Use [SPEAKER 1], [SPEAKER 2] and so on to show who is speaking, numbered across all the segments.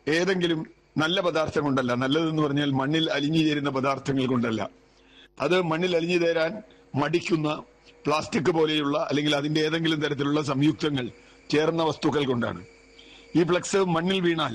[SPEAKER 1] ഏതെങ്കിലും നല്ല പദാർത്ഥം കൊണ്ടല്ല നല്ലതെന്ന് പറഞ്ഞാൽ മണ്ണിൽ അലിഞ്ഞു ചേരുന്ന പദാർത്ഥങ്ങൾ കൊണ്ടല്ല അത് മണ്ണിൽ അലിഞ്ഞു ചേരാൻ മടിക്കുന്ന പ്ലാസ്റ്റിക് പോലെയുള്ള അല്ലെങ്കിൽ അതിന്റെ ഏതെങ്കിലും തരത്തിലുള്ള സംയുക്തങ്ങൾ ചേർന്ന വസ്തുക്കൾ കൊണ്ടാണ് ഈ ഫ്ലക്സ് മണ്ണിൽ വീണാൽ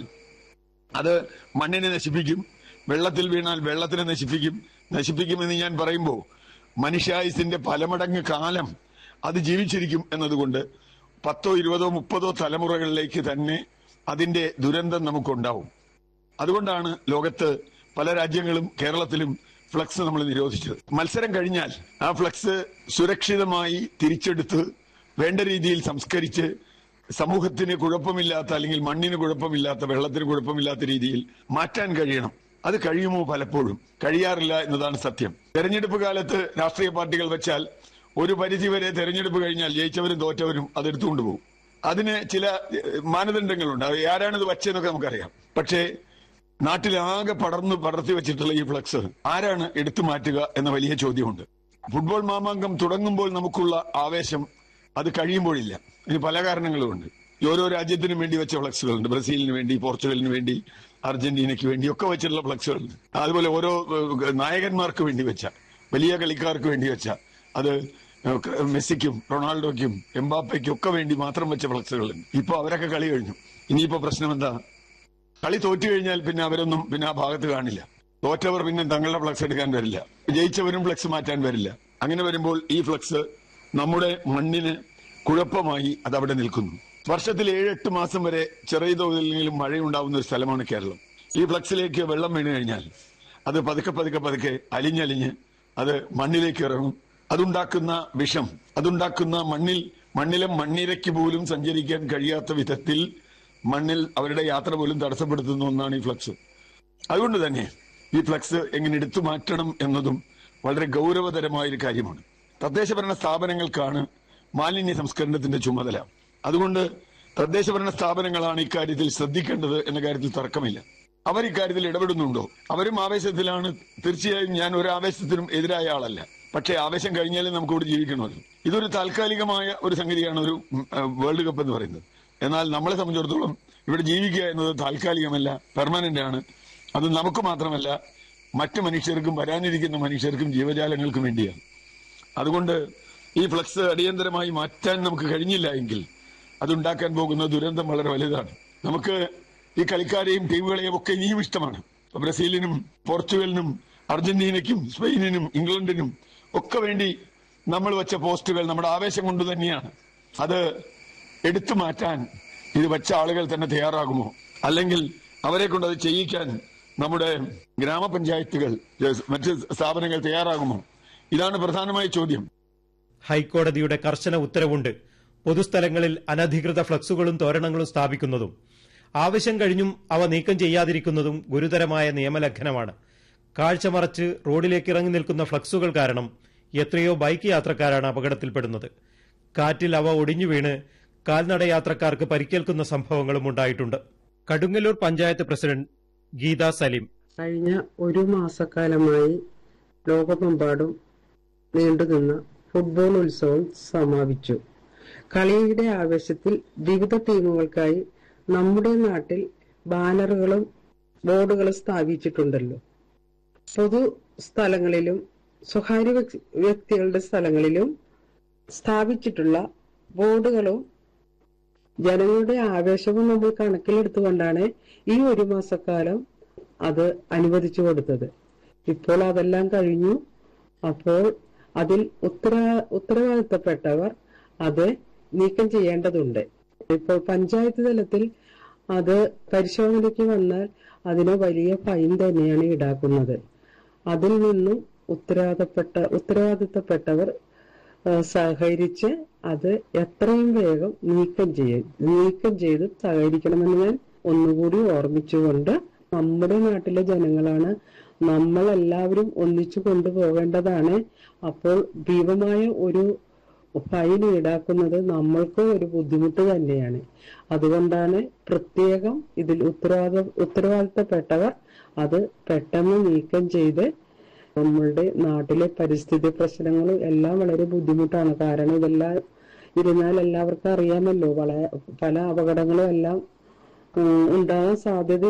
[SPEAKER 1] അത് മണ്ണിനെ നശിപ്പിക്കും വെള്ളത്തിൽ വീണാൽ വെള്ളത്തിനെ നശിപ്പിക്കും നശിപ്പിക്കുമെന്ന് ഞാൻ പറയുമ്പോൾ മനുഷ്യായുസിന്റെ പലമടങ്ങ് കാലം അത് ജീവിച്ചിരിക്കും എന്നതുകൊണ്ട് പത്തോ ഇരുപതോ മുപ്പതോ തലമുറകളിലേക്ക് തന്നെ അതിന്റെ ദുരന്തം നമുക്കുണ്ടാവും അതുകൊണ്ടാണ് ലോകത്ത് പല രാജ്യങ്ങളും കേരളത്തിലും ഫ്ലക്സ് നമ്മൾ നിരോധിച്ചത് മത്സരം കഴിഞ്ഞാൽ ആ ഫ്ലക്സ് സുരക്ഷിതമായി തിരിച്ചെടുത്ത് വേണ്ട രീതിയിൽ സംസ്കരിച്ച് സമൂഹത്തിന് കുഴപ്പമില്ലാത്ത അല്ലെങ്കിൽ മണ്ണിന് കുഴപ്പമില്ലാത്ത വെള്ളത്തിന് കുഴപ്പമില്ലാത്ത രീതിയിൽ മാറ്റാൻ കഴിയണം അത് കഴിയുമോ പലപ്പോഴും കഴിയാറില്ല എന്നതാണ് സത്യം തെരഞ്ഞെടുപ്പ് കാലത്ത് രാഷ്ട്രീയ പാർട്ടികൾ വെച്ചാൽ ഒരു പരിധിവരെ തെരഞ്ഞെടുപ്പ് കഴിഞ്ഞാൽ ജയിച്ചവരും തോറ്റവരും അത് എടുത്തുകൊണ്ട് പോകും അതിന് ചില ഏഹ്, മാനദണ്ഡങ്ങളുണ്ട് അത് ആരാണിത് വച്ചതെന്നൊക്കെ നമുക്കറിയാം പക്ഷേ നാട്ടിലാകെ പടർന്നു പടർത്തി വെച്ചിട്ടുള്ള ഈ ഫ്ലക്സ് ആരാണ് എടുത്തു മാറ്റുക എന്ന വലിയ ചോദ്യമുണ്ട് ഫുട്ബോൾ മാമാങ്കം തുടങ്ങുമ്പോൾ നമുക്കുള്ള ആവേശം അത് കഴിയുമ്പോഴില്ല ഇതിന് പല കാരണങ്ങളുമുണ്ട് ഈ ഓരോ രാജ്യത്തിനും വേണ്ടി വെച്ച ഫ്ലക്സുകളുണ്ട് ബ്രസീലിന് വേണ്ടി പോർച്ചുഗലിന് വേണ്ടി അർജന്റീനയ്ക്ക് വേണ്ടി ഒക്കെ വെച്ചിട്ടുള്ള ഫ്ലക്സുകളുണ്ട് അതുപോലെ ഓരോ ഏഹ്, നായകന്മാർക്ക് വേണ്ടി വെച്ച വലിയ കളിക്കാർക്ക് വേണ്ടി വെച്ച അത് ഏഹ്, മെസ്സിക്കും റൊണാൾഡോയ്ക്കും എംബാപ്പയ്ക്കും ഒക്കെ വേണ്ടി മാത്രം വെച്ച ഫ്ലക്സുകളുണ്ട് ഇപ്പൊ അവരൊക്കെ കളി കഴിഞ്ഞു ഇനിയിപ്പോ പ്രശ്നം എന്താ കളി തോറ്റു കഴിഞ്ഞാൽ പിന്നെ അവരൊന്നും പിന്നെ ആ ഭാഗത്ത് കാണില്ല തോറ്റവർ പിന്നെ തങ്ങളുടെ ഫ്ലക്സ് എടുക്കാൻ വരില്ല ജയിച്ചവരും ഫ്ലക്സ് മാറ്റാൻ വരില്ല അങ്ങനെ വരുമ്പോൾ ഈ ഫ്ലക്സ് നമ്മുടെ മണ്ണിന് കുഴപ്പമായി അത് അവിടെ നിൽക്കുന്നു വർഷത്തിൽ ഏഴെട്ട് മാസം വരെ ചെറിയ തോതിലെങ്കിലും മഴയുണ്ടാവുന്ന ഒരു സ്ഥലമാണ് കേരളം ഈ ഫ്ലക്സിലേക്ക് വെള്ളം വീണു കഴിഞ്ഞാൽ അത് പതുക്കെ പതുക്കെ പതുക്കെ അലിഞ്ഞലിഞ്ഞ് അത് മണ്ണിലേക്ക് ഇറങ്ങും അതുണ്ടാക്കുന്ന വിഷം അതുണ്ടാക്കുന്ന മണ്ണിൽ മണ്ണിലെ മണ്ണിരയ്ക്ക് പോലും സഞ്ചരിക്കാൻ കഴിയാത്ത വിധത്തിൽ മണ്ണിൽ അവരുടെ യാത്ര പോലും തടസ്സപ്പെടുത്തുന്ന ഒന്നാണ് ഈ ഫ്ലക്സ് അതുകൊണ്ട് തന്നെ ഈ ഫ്ലക്സ് എങ്ങനെ എടുത്തു മാറ്റണം എന്നതും വളരെ ഗൗരവതരമായ ഒരു കാര്യമാണ് തദ്ദേശഭരണ സ്ഥാപനങ്ങൾക്കാണ് മാലിന്യ സംസ്കരണത്തിന്റെ ചുമതല അതുകൊണ്ട് തദ്ദേശഭരണ സ്ഥാപനങ്ങളാണ് ഇക്കാര്യത്തിൽ ശ്രദ്ധിക്കേണ്ടത് എന്ന കാര്യത്തിൽ തർക്കമില്ല അവർ ഇക്കാര്യത്തിൽ ഇടപെടുന്നുണ്ടോ അവരും ആവേശത്തിലാണ് തീർച്ചയായും ഞാൻ ഒരു ആവേശത്തിനും എതിരായ ആളല്ല പക്ഷേ ആവേശം കഴിഞ്ഞാലും നമുക്ക് ഇവിടെ ജീവിക്കണമല്ലോ ഇതൊരു താൽക്കാലികമായ ഒരു സംഗതിയാണ് ഒരു ഉം, ആ, വേൾഡ് കപ്പ് എന്ന് പറയുന്നത് എന്നാൽ നമ്മളെ സംബന്ധിച്ചിടത്തോളം ഇവിടെ ജീവിക്കുക എന്നത് താൽക്കാലികമല്ല പെർമനന്റ് ആണ് അത് നമുക്ക് മാത്രമല്ല മറ്റ് മനുഷ്യർക്കും വരാനിരിക്കുന്ന മനുഷ്യർക്കും ജീവജാലങ്ങൾക്കും വേണ്ടിയാണ് അതുകൊണ്ട് ഈ ഫ്ലക്സ് അടിയന്തരമായി മാറ്റാൻ നമുക്ക് കഴിഞ്ഞില്ല എങ്കിൽ അതുണ്ടാക്കാൻ പോകുന്ന ദുരന്തം വളരെ വലുതാണ് നമുക്ക് ഈ കളിക്കാരെയും ടീമുകളെയും ഒക്കെ ഇനിയും ഇഷ്ടമാണ് ഇപ്പൊ ബ്രസീലിനും പോർച്ചുഗലിനും അർജന്റീനയ്ക്കും സ്പെയിനിനും ഇംഗ്ലണ്ടിനും ഒക്കെ വേണ്ടി നമ്മൾ വെച്ച പോസ്റ്റുകൾ നമ്മുടെ ആവേശം കൊണ്ട് തന്നെയാണ് അത് എടുത്തു മാറ്റാൻ ഇത് വെച്ച ആളുകൾ തന്നെ തയ്യാറാകുമോ അല്ലെങ്കിൽ അവരെ കൊണ്ട് അത് ചെയ്യിക്കാൻ നമ്മുടെ ഗ്രാമപഞ്ചായത്തുകൾ ഏഹ്, മറ്റ് സ്ഥാപനങ്ങൾ തയ്യാറാകുമോ ഇതാണ് പ്രധാനമായ ചോദ്യം
[SPEAKER 2] ഹൈക്കോടതിയുടെ കർശന ഉത്തരവുണ്ട് പൊതുസ്ഥലങ്ങളിൽ അനധികൃത ഫ്ലക്സുകളും തോരണങ്ങളും സ്ഥാപിക്കുന്നതും ആവശ്യം കഴിഞ്ഞും അവ നീക്കം ചെയ്യാതിരിക്കുന്നതും ഗുരുതരമായ നിയമലംഘനമാണ് കാഴ്ച മറച്ച് റോഡിലേക്ക് ഇറങ്ങി നിൽക്കുന്ന ഫ്ലക്സുകൾ കാരണം എത്രയോ ബൈക്ക് യാത്രക്കാരാണ് അപകടത്തിൽപ്പെടുന്നത് കാറ്റിൽ അവ ഒടിഞ്ഞു വീണ് കാൽനട യാത്രക്കാർക്ക് പരിക്കേൽക്കുന്ന സംഭവങ്ങളും ഉണ്ടായിട്ടുണ്ട് കടുങ്ങല്ലൂർ പഞ്ചായത്ത് പ്രസിഡന്റ് ഗീത സലീം
[SPEAKER 3] കഴിഞ്ഞ ഒരു മാസക്കാലമായി ലോകമെമ്പാടും നീണ്ടുനിന്ന ഫുട്ബോൾ ഉത്സവം സമാപിച്ചു കളിയുടെ ആവേശത്തിൽ വിവിധ ടീമുകൾക്കായി നമ്മുടെ നാട്ടിൽ ബാനറുകളും ബോർഡുകളും സ്ഥാപിച്ചിട്ടുണ്ടല്ലോ പൊതു സ്ഥലങ്ങളിലും സ്വകാര്യ വ്യക്തി- വ്യക്തികളുടെ സ്ഥലങ്ങളിലും സ്ഥാപിച്ചിട്ടുള്ള ബോർഡുകളും ജനങ്ങളുടെ ആവേശവും നമ്മൾ കണക്കിലെടുത്തുകൊണ്ടാണ് ഈ ഒരു മാസക്കാലം അത് അനുവദിച്ചു കൊടുത്തത് ഇപ്പോൾ അതെല്ലാം കഴിഞ്ഞു അപ്പോൾ അതിൽ ഉത്തര ഉത്തരവാദിത്തപ്പെട്ടവർ അത് നീക്കം ചെയ്യേണ്ടതുണ്ട് ഇപ്പോൾ പഞ്ചായത്ത് തലത്തിൽ അത് പരിശോധനയ്ക്ക് വന്നാൽ അതിന് വലിയ ഫൈൻ തന്നെയാണ് ഈടാക്കുന്നത് അതിൽ നിന്നും ഉത്തരവാദപ്പെട്ട ഉത്തരവാദിത്തപ്പെട്ടവർ ആ, സഹകരിച്ച് അത് എത്രയും വേഗം നീക്കം ചെയ്യും നീക്കം ചെയ്ത് സഹകരിക്കണമെന്ന് ഞാൻ ഒന്നുകൂടി ഓർമ്മിച്ചുകൊണ്ട് നമ്മുടെ നാട്ടിലെ ജനങ്ങളാണ് നമ്മളെല്ലാവരും ഒന്നിച്ചു കൊണ്ടുപോകേണ്ടതാണ് അപ്പോൾ ഭീമമായ ഒരു ഫൈൻ ഈടാക്കുന്നത് നമ്മൾക്കും ഒരു ബുദ്ധിമുട്ട് തന്നെയാണ് അതുകൊണ്ടാണ് പ്രത്യേകം ഇതിൽ ഉത്തരവാദ ഉത്തരവാദിത്തപ്പെട്ടവർ അത് പെട്ടെന്ന് നീക്കം ചെയ്ത് നമ്മളുടെ നാട്ടിലെ പരിസ്ഥിതി പ്രശ്നങ്ങളും എല്ലാം വളരെ ബുദ്ധിമുട്ടാണ് കാരണം ഇതെല്ലാം ഇരുന്നാൽ എല്ലാവർക്കും അറിയാമല്ലോ വള പല അപകടങ്ങളും എല്ലാം ഉം, ഉണ്ടാകാൻ സാധ്യത